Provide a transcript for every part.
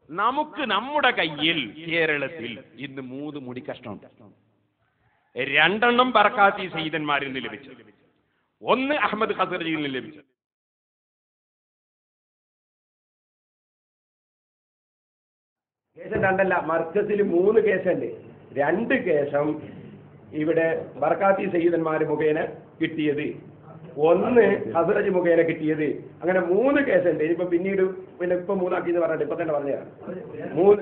നമുക്ക് നമ്മുടെ കയ്യിൽ കേരളത്തിൽ ഇന്ന് മൂന്ന് മുടി കഷ്ണമുണ്ട് രണ്ടെണ്ണം ബർക്കാത്തി സയ്യിദന്മാരിൽ നിന്ന് ലഭിച്ചു ഒന്ന് അഹമ്മദ് ഖസർജിയിൽ നിന്ന് ലഭിച്ചു കേശം രണ്ടല്ല മർക്കസിൽ മൂന്ന് കേസുണ്ട് രണ്ട് കേസം ഇവിടെ ബർക്കാത്തി സയ്യിദന്മാർ മുഖേന കിട്ടിയത് ഒന്ന് ഹസറജ് മുഖേന കിട്ടിയത് അങ്ങനെ മൂന്ന് കേസുണ്ട് ഇനിയിപ്പോ പിന്നീട് പിന്നെ ഇപ്പൊ മൂന്നാക്കി എന്ന് പറഞ്ഞിട്ട് ഇപ്പൊ തന്നെ പറഞ്ഞതാണ് മൂന്ന്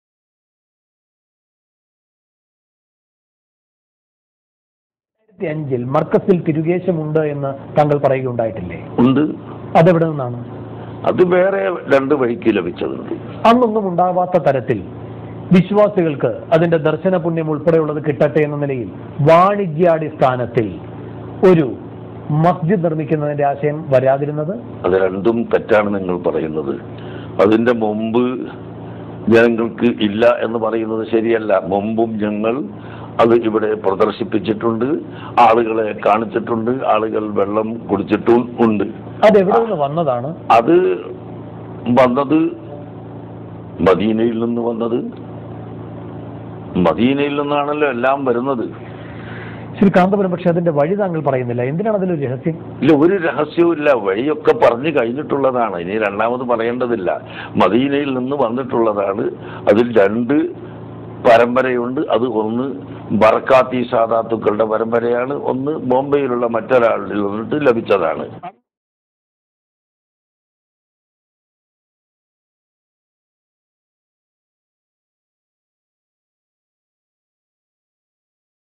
രണ്ടായിരത്തി അഞ്ചിൽ മർക്കസിൽ തിരുകേശമുണ്ട് എന്ന് താങ്കൾ പറയുകയുണ്ടായിട്ടില്ലേ ഉണ്ട് അതെവിടെ നിന്നാണ് അത് വേറെ രണ്ട് വഴിക്ക് ലഭിച്ചതുണ്ട് അന്നൊന്നും ഉണ്ടാവാത്ത തരത്തിൽ വിശ്വാസികൾക്ക് അതിന്റെ ദർശന പുണ്യം ഉൾപ്പെടെയുള്ളത് കിട്ടട്ടെ എന്ന നിലയിൽ വാണിജ്യാടിസ്ഥാനത്തിൽ ഒരു മസ്ജിദ് നിർമ്മിക്കുന്നതിന്റെ ആശയം വരാതിരുന്നത് അത് രണ്ടും തെറ്റാണ് നിങ്ങൾ പറയുന്നത് അതിന്റെ മുമ്പ് ജനങ്ങൾക്ക് ഇല്ല എന്ന് പറയുന്നത് ശരിയല്ല മുമ്പും ഞങ്ങൾ അത് ഇവിടെ പ്രദർശിപ്പിച്ചിട്ടുണ്ട് ആളുകളെ കാണിച്ചിട്ടുണ്ട് ആളുകൾ വെള്ളം കുടിച്ചിട്ടും ഉണ്ട് അത് എവിടെ നിന്ന് വന്നതാണ് അത് വന്നത് മദീനയിൽ നിന്ന് വന്നത് മദീനയിൽ നിന്നാണല്ലോ എല്ലാം വരുന്നത് ശ്രീ കാന്തപുരം പക്ഷെ അതിന്റെ വഴി താങ്കൾ പറയുന്നില്ല എന്തിനാണ് അതിലൊരു രഹസ്യം ഇല്ല ഒരു രഹസ്യവും ഇല്ല വഴിയൊക്കെ പറഞ്ഞു കഴിഞ്ഞിട്ടുള്ളതാണ് ഇനി രണ്ടാമത് പറയേണ്ടതില്ല മദീനയിൽ നിന്ന് വന്നിട്ടുള്ളതാണ് അതിൽ രണ്ട് പരമ്പരയുണ്ട് അത് ഒന്ന് ബർക്കാത്തി സാദാത്തുക്കളുടെ പരമ്പരയാണ് ഒന്ന് ബോംബെയിലുള്ള മറ്റൊരാളിൽ നിന്നിട്ട് ലഭിച്ചതാണ്